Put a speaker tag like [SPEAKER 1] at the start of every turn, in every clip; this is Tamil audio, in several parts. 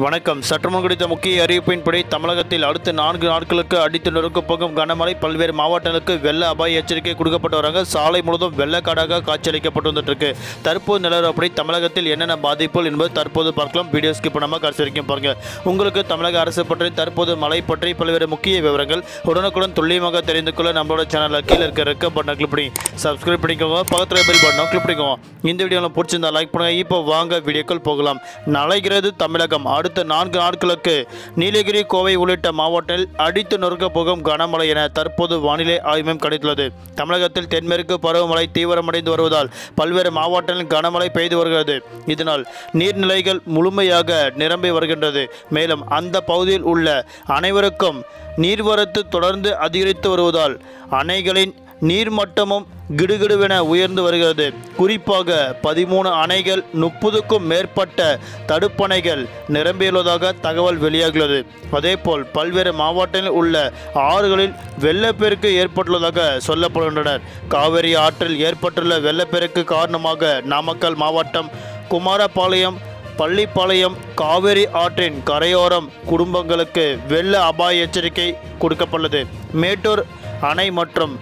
[SPEAKER 1] வணக்கம் சற்றுமுன் குறித்த முக்கிய அறிவிப்பின்படி தமிழகத்தில் அடுத்த நான்கு நாட்களுக்கு அடித்து நொறுக்க போகும் கனமழை பல்வேறு மாவட்டங்களுக்கு வெள்ள அபாய எச்சரிக்கை கொடுக்கப்பட்டு வராங்க சாலை முழுவதும் வெள்ளக்காடாக காட்சியளிக்கப்பட்டு வந்துட்டு இருக்கு தற்போது நிலவரப்படி தமிழகத்தில் என்னென்ன பாதிப்புகள் என்பது தற்போது பார்க்கலாம் வீடியோ ஸ்கிப் பண்ணாமல் கடைசி வரைக்கும் பாருங்க உங்களுக்கு தமிழக அரசு பற்றி தற்போது மழை பற்றி பல்வேறு முக்கிய விவரங்கள் உடனுக்குடன் துல்லியமாக தெரிந்து கொள்ள நம்மளோட சேனலில் கீழே இருக்க ரெக்க பட்டனை கிளிக் பண்ணி சப்ஸ்கிரைப் பண்ணிக்கோங்க பக்கத்தில் பெல் பட்டனை கிளிக் பண்ணிக்கோங்க இந்த வீடியோவில் பிடிச்சிருந்தா லைக் பண்ணுங்க இப்போ வாங்க வீடியோக்கள் போகலாம் நலைகிறது தமிழகம் அடுத்த நான்கு நாட்களுக்கு நீலகிரி கோவை உள்ளிட்ட மாவட்டத்தில் அடித்து நொறுக்க போகும் கனமழை என தற்போது வானிலை ஆய்வு மையம் கணித்துள்ளது தமிழகத்தில் தென்மேற்கு பருவமழை தீவிரமடைந்து வருவதால் பல்வேறு மாவட்டங்களில் கனமழை பெய்து வருகிறது இதனால் நீர்நிலைகள் முழுமையாக நிரம்பி வருகின்றது மேலும் அந்த பகுதியில் உள்ள அனைவருக்கும் நீர்வரத்து தொடர்ந்து அதிகரித்து வருவதால் அணைகளின் நீர்மட்டமும் கிடுகிடுவென உயர்ந்து வருகிறது குறிப்பாக பதிமூணு அணைகள் முப்பதுக்கும் மேற்பட்ட தடுப்பணைகள் நிரம்பியுள்ளதாக தகவல் வெளியாகியுள்ளது அதேபோல் பல்வேறு மாவட்டங்களில் உள்ள ஆறுகளில் வெள்ளப்பெருக்கு ஏற்பட்டுள்ளதாக சொல்லப்படுகின்றனர் காவிரி ஆற்றில் ஏற்பட்டுள்ள வெள்ளப்பெருக்கு காரணமாக நாமக்கல் மாவட்டம் குமாரபாளையம் பள்ளிப்பாளையம் காவிரி ஆற்றின் கரையோரம் குடும்பங்களுக்கு வெள்ள அபாய எச்சரிக்கை கொடுக்கப்பட்டுள்ளது மேட்டூர் அணை மற்றும்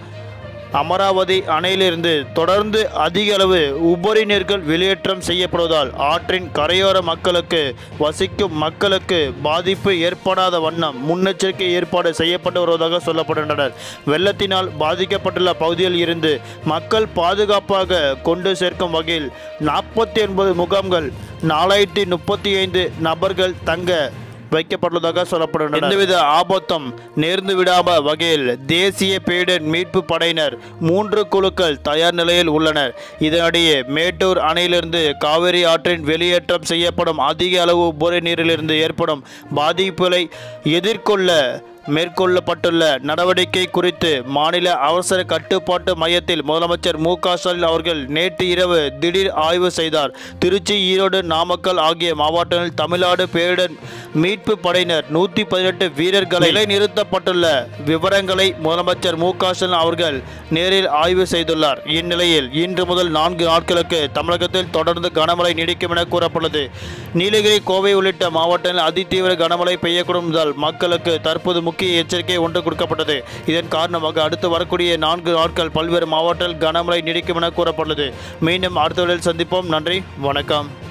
[SPEAKER 1] அமராவதி அணையிலிருந்து தொடர்ந்து அதிக அளவு உபரி நீர்கள் வெளியேற்றம் செய்யப்படுவதால் ஆற்றின் கரையோர மக்களுக்கு வசிக்கும் மக்களுக்கு பாதிப்பு ஏற்படாத வண்ணம் முன்னெச்சரிக்கை ஏற்பாடு செய்யப்பட்டு வருவதாக சொல்லப்படுகின்றனர் வெள்ளத்தினால் பாதிக்கப்பட்டுள்ள பகுதியில் இருந்து மக்கள் பாதுகாப்பாக கொண்டு சேர்க்கும் வகையில் நாற்பத்தி ஒன்பது முகாம்கள் நாலாயிரத்தி முப்பத்தி ஐந்து நபர்கள் தங்க வைக்கப்பட்டுள்ளதாக சொல்லப்படுகிறது எந்தவித ஆபத்தும் நேர்ந்து விடாம வகையில் தேசிய பேரிடர் மீட்பு படையினர் மூன்று குழுக்கள் தயார் நிலையில் உள்ளனர் இதனிடையே மேட்டூர் அணையிலிருந்து காவிரி ஆற்றின் வெளியேற்றம் செய்யப்படும் அதிக அளவு உபரி நீரிலிருந்து ஏற்படும் பாதிப்புகளை எதிர்கொள்ள மேற்கொள்ளப்பட்டுள்ள நடவடிக்கை குறித்து மாநில அவசர கட்டுப்பாட்டு மையத்தில் முதலமைச்சர் மு க ஸ்டாலின் அவர்கள் நேற்று இரவு திடீர் ஆய்வு செய்தார் திருச்சி ஈரோடு நாமக்கல் ஆகிய மாவட்டங்களில் தமிழ்நாடு பேரிடர் மீட்பு படையினர் நூற்றி பதினெட்டு வீரர்களை நிறுத்தப்பட்டுள்ள விவரங்களை முதலமைச்சர் மு க ஸ்டாலின் அவர்கள் நேரில் ஆய்வு செய்துள்ளார் இந்நிலையில் இன்று முதல் நான்கு நாட்களுக்கு தமிழகத்தில் தொடர்ந்து கனமழை நீடிக்கும் என கூறப்பட்டுள்ளது நீலகிரி கோவை உள்ளிட்ட மாவட்டங்களில் அதிதீவிர கனமழை பெய்யக்கூடும் என்பதால் மக்களுக்கு தற்போது முக்கிய எச்சரிக்கை ஒன்று கொடுக்கப்பட்டது இதன் காரணமாக அடுத்து வரக்கூடிய நான்கு நாட்கள் பல்வேறு மாவட்டத்தில் கனமழை நீடிக்கும் என கூறப்பட்டுள்ளது மீண்டும் அடுத்த வேளையில் சந்திப்போம் நன்றி வணக்கம்